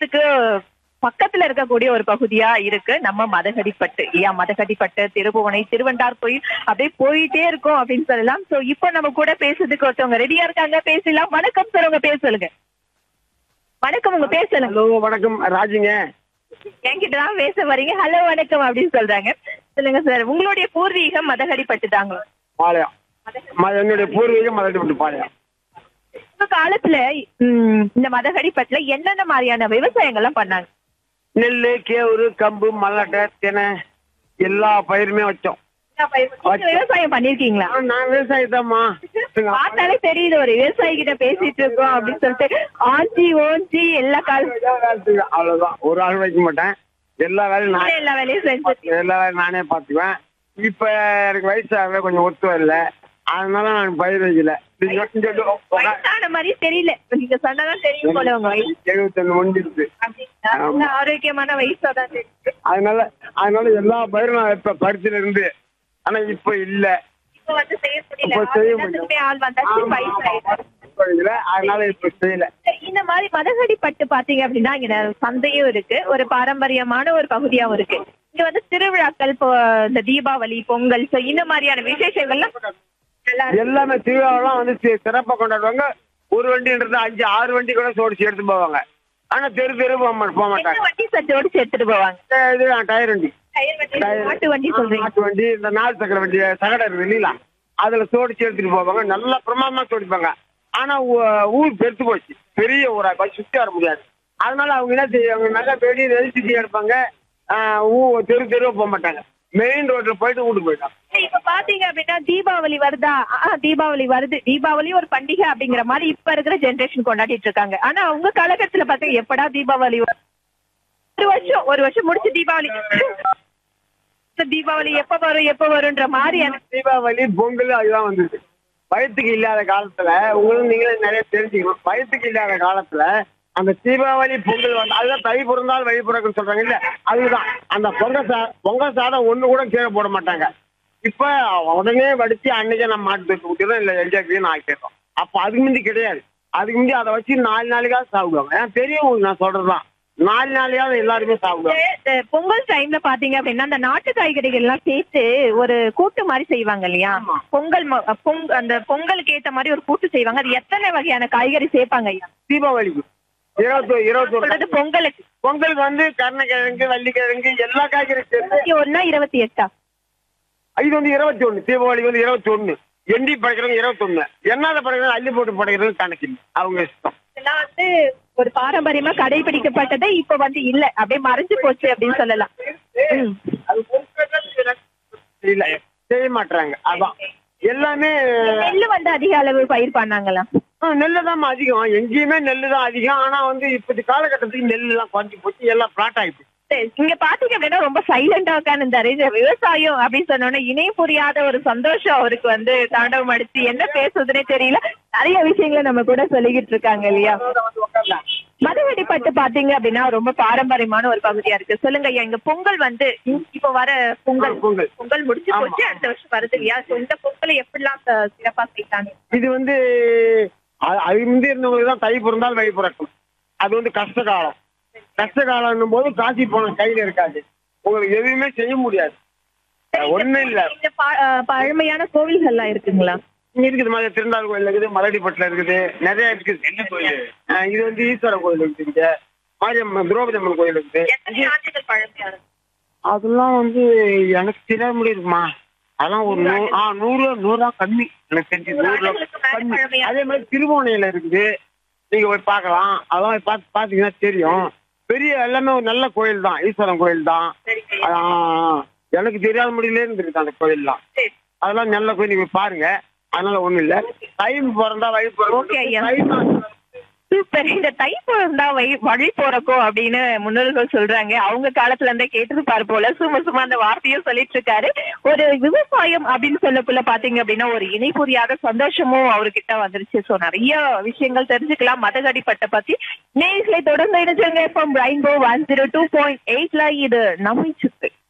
நகரத்துக்கு பக்கத்துல இருக்கக்கூடிய ஒரு பகுதியா இருக்கு நம்ம மதகடிப்பட்டு ஏன் மதகடிப்பட்டு திருபுவனை திருவண்டார் கோயில் அப்படியே போயிட்டே இருக்கும் அப்படின்னு சொல்லலாம் சோ இப்போ நம்ம கூட பேசுறதுக்கு ஒருத்தவங்க ரெடியா இருக்காங்க பேசலாம் வணக்கம் சார் உங்க பேர் சொல்லுங்க வணக்கம் உங்க பேர் சொல்லுங்க ஹலோ வணக்கம் ராஜுங்க என்கிட்ட தான் பேச வரீங்க ஹலோ வணக்கம் அப்படின்னு சொல்றாங்க சொல்லுங்க சார் உங்களுடைய பூர்வீகம் மதகடிப்பட்டு தாங்களா பாளையம் ம- என்னுடைய பூர்வீகம் மதுரை பாளையம் உங்க காலத்துல ம், இந்த மதகடிப்பட்டுல என்னென்ன மாதிரியான விவசாயங்கள்லாம் பண்ணாங்க நெல் கேவுரு கம்பு மல்லாட்டை தினை எல்லா பயிருமே வச்சோம் நீங்க விவசாயம் பண்ணிருக்கீங்களா ஆ, நான் விவசாயத்தாம்மா பார்த்தாலே தெரியுது ஒரு விவசாயி கிட்ட பேசிட்டு இருக்கோம் அப்படின்னு சொல்லிட்டு ஆஞ்சி ஓஞ்சி எல்லா காலம் அவ்வளவுதான் ஒரு ஆள் வைக்க மாட்டேன் எல்லா வேலையும் நான் எல்லா வேலையும் செஞ்சு எல்லா வேலையும் நானே பாத்துக்குவேன் இப்ப எனக்கு வயசாகவே கொஞ்சம் ஒத்து வரல அதனால நான் பயிர் வைக்கல நீங்க கொஞ்சம் உக்கா- வயசான மாதிரி தெரியல நீங்க சொன்னதான் தெரியும் போல உங்க வயசு எழுபத்தொன்னு முடிஞ்சிருக்கு அப்படிங்களா? நல்ல ஆரோக்கியமான வயசா தான் தெரியுது அதனால அதனால எல்லா பயிரும் நான் இப்ப பருத்தில இருந்து ஆனா இப்ப இல்ல இப்ப வந்து செய்ய முடியல இப்ப செய்ய எல்லாத்துக்குமே ஆள் வந்தாச்சு வயசாயிடும் இப்ப இல்ல அதனால இப்ப செய்யல இந்த மாதிரி மதகடி பட்டு பாத்தீங்க அப்படின்னா இங்க சந்தையும் இருக்கு ஒரு பாரம்பரியமான ஒரு பகுதியாவும் இருக்கு இங்க வந்து திருவிழாக்கள் இப்போ இந்த தீபாவளி பொங்கல் so இந்த மாதிரியான விசேஷங்கள்லாம் நல்லா இருக்கு. எல்லாமே திருவிழாவெல்லாம் வந்து சி- சிறப்பா கொண்டாடுவாங்க ஒரு வண்டின்றது அஞ்சு ஆறு வண்டி கூட சோடிச்சு எடுத்து போவாங்க ஆனா தெரு தெரு போக மா- போக என்ன மாட்டாங்க வண்டி சட்டு ஓடிச்சு எடுத்துட்டு போவாங்க இது டயர் வண்டி டயர் வண்டி, டயர். மாட்டு வண்டி சொல்றீங்க மாட்டு வண்டி இந்த நாலு சக்கர வண்டி சகட இருக்கு இல்லீங்களா அதுல சோடிச்சு எடுத்துட்டு போவாங்க நல்லா பிரமாதமா சோடிப்பாங்க ஆனா ஊ- ஊர் பெருத்து போச்சு பெரிய ஊரா கொஞ்சம் சுத்தி வர முடியாது அதனால அவங்க என்ன செய்வாங்க நல்லா வெளியே நெல் சுத்தி எடுப்பாங்க ஆஹ் ஊ தெரு தெருவா போக மாட்டாங்க மெயின் ரோட்ல போயிட்டு வீட்டுக்கு போயிட்டாங்க இப்ப பாத்தீங்க அப்படின்னா தீபாவளி வருதா ஆ, தீபாவளி வருது தீபாவளி ஒரு பண்டிகை அப்படிங்கிற மாதிரி இப்ப இருக்கிற ஜெனரேஷன் கொண்டாடிட்டு இருக்காங்க ஆனா உங்க காலகட்டத்துல பாத்தீங்க எப்படா தீபாவளி வரும்? ஒரு வருஷம் ஒரு வருஷம் முடிச்சு தீபாவளி இந்த தீபாவளி எப்ப வரும் எப்ப வரும்ன்ற மாதிரி எனக்கு தீபாவளி பொங்கல் அதுதான் வந்தது வயத்துக்கு இல்லாத காலத்துல உங்களுக்கு நீங்களே நிறைய தெரிஞ்சுக்கணும் வயத்துக்கு இல்லாத காலத்துல அந்த தீபாவளி பொங்கல் வந்து அதுதான் தை பிறந்தால் வழி பிறக்குன்னு சொல்றாங்க இல்ல அதுதான் அந்த பொங்கல் சா பொங்கல் சாதம் ஒண்ணு கூட கீழே போட மாட்டாங்க இப்ப உடனே வடிச்சு அன்னைக்கே நம்ம மாட்டு தூக்கி ஊத்திடும் இல்ல எல்ஜாக்கு ஆக்கிடுறோம் அப்ப அதுக்கு முந்தி கிடையாது அதுக்கு முந்தி அதை வச்சு நாலு நாளைக்காவது சாப்பிடுவாங்க ஏன்னா பெரியவங்களுக்கு நான் சொல்றதுதான் நாலு நாளையாவது எல்லாருமே சாப்பிடுவாங்க இந்த பொங்கல் டைம்ல பாத்தீங்க அப்படின்னா அந்த நாட்டு காய்கறிகள் எல்லாம் சேர்த்து ஒரு கூட்டு மாதிரி செய்வாங்க இல்லையா ஆமா. பொங்கல் ம- பொங் அந்த பொங்கலுக்கு ஏத்த மாதிரி ஒரு கூட்டு செய்வாங்க அது எத்தனை வகையான காய்கறி சேர்ப்பாங்க ஐயா தீபாவளிக்கு இருபத்தி இருபத்தொரு சொல்றது பொங்கலுக்கு பொங்கல் வந்து கருணக்கிழங்கு வள்ளிக்கிழங்கு எல்லா காய்கறியும் சேர்த்து இருபத்தி ஒன்னா இருபத்தி எட்டா இது வந்து இருபத்தி ஒண்ணு தீபாவளி வந்து இருபத்தி ஒண்ணு எண்டி படைக்கிறவங்க இருபத்தி ஒண்ணு எண்ணாத படைக்கிறவங்க அள்ளி போட்டு படைக்கிறது கணக்கு இல்லை அவங்க இஷ்டம் இதெல்லாம் வந்து ஒரு பாரம்பரியமா கடைபிடிக்கப்பட்டது இப்ப வந்து இல்ல அப்படியே மறைஞ்சு போச்சு அப்படின்னு சொல்லலாம் ம். இல்ல செய்ய மாட்டாங்க அதான் எல்லாமே நெல்லு வந்து அதிக அளவு பயிர் பண்ணாங்களா நெல்லு தான் அதிகம் எங்கேயுமே நெல்லு தான் அதிகம் ஆனா வந்து இப்போதைய காலகட்டத்துக்கு நெல்லு எல்லாம் குறைஞ்சி போச்சு எல்லாம் பிளாட் ஆயிடுச்சு சரி, இங்க பாத்தீங்க அப்படின்னா ரொம்ப சைலண்டா உட்காந்துருந்தாரு இந்த விவசாயம் அப்படின்னு சொன்னோன்னே இணை புரியாத ஒரு சந்தோஷம் அவருக்கு வந்து தாண்டவம் அடிச்சு என்ன பேசுறதுனே தெரியல நிறைய விஷயங்களை நம்ம கூட சொல்லிக்கிட்டு இருக்காங்க இல்லையா மதுவெடிப்பட்டு பாத்தீங்க அப்படின்னா ரொம்ப பாரம்பரியமான ஒரு பகுதியா இருக்கு சொல்லுங்க ஐயா இங்க பொங்கல் வந்து இ- இப்ப வர பொங்கல் பொங்கல். பொங்கல் முடிச்சு ஆமா. போச்சு அடுத்த வருஷம் வருது இல்லையா So, இந்த பொங்கலை எப்படிலாம் ச- சிறப்பா செய்யறாங்க இது வந்து அ- அது முந்தி இருந்தவங்களுக்கு தான் தை பிறந்தால் வழி பிறக்கும் அது வந்து கஷ்ட காலம் கஷ்ட காலம்னும் போது காசி போன கையில இருக்காது உங்களுக்கு எதுவுமே செய்ய முடியாது ஒண்ணும் இல்ல இந்த பா- அஹ் பழமையான கோவில்கள்லாம் இருக்குங்களா இங்க இருக்குது மாதிரி திருந்தாள் கோயில் இருக்குது மலடிப்பட்டில் இருக்குது நிறைய இருக்குது என்ன கோயில் இது வந்து ஈஸ்வர கோயில் இருக்குது இங்க மாரியம்மன் திரௌபதி அம்மன் கோயில் இருக்குது எத்தனை ஆண்டுகள் பழமையானது அதெல்லாம் வந்து எனக்கு தெரிய முடியுதுமா அதெல்லாம் ஒரு நூறு ஆ நூறு நூறா கம்மி எனக்கு தெரிஞ்சு நூறுல ஆண்டுகளுக்கு மேல கம்மி பழமையா- அதே மாதிரி திருவோணையில இருக்குது நீங்க போய் பார்க்கலாம் அதெல்லாம் போய் பார்த்து பாத்தீங்கன்னா தெரியும் பெரிய எல்லாமே ஒரு நல்ல கோயில் தான் ஈஸ்வரன் கோயில் தான் சரிங்க ஆ, எனக்கு தெரியாத முடியல இருந்திருக்கு அந்த கோயில்லாம் சரி அதெல்லாம் நல்ல கோயில் நீங்க பாருங்க அதனால ஒண்ணும் இல்ல டைம் பிறந்தா வழி Okay, ஐயா. பிறக்கும் சூப்பர் இந்த தை பிறந்தா வழி வழி பிறக்கும் அப்படின்னு முன்னோர்கள் சொல்றாங்க அவங்க காலத்துல இருந்தே கேட்டிருப்பாரு போல சும்மா சும்மா அந்த வார்த்தையும் சொல்லிட்டு இருக்காரு ஒரு விவசாயம் அப்படின்னு சொல்லக்குள்ள பாத்தீங்க அப்படின்னா ஒரு இணை புரியாத சந்தோஷமும் அவர்கிட்ட வந்துருச்சு சோ நிறைய விஷயங்கள் தெரிஞ்சுக்கலாம் மதகடிப்பட்ட பத்தி நேர்களை தொடர்ந்து இணைச்சிருங்க இப்போ Rainbow one zero two point எயிட்ல இது நம்மை சுத்து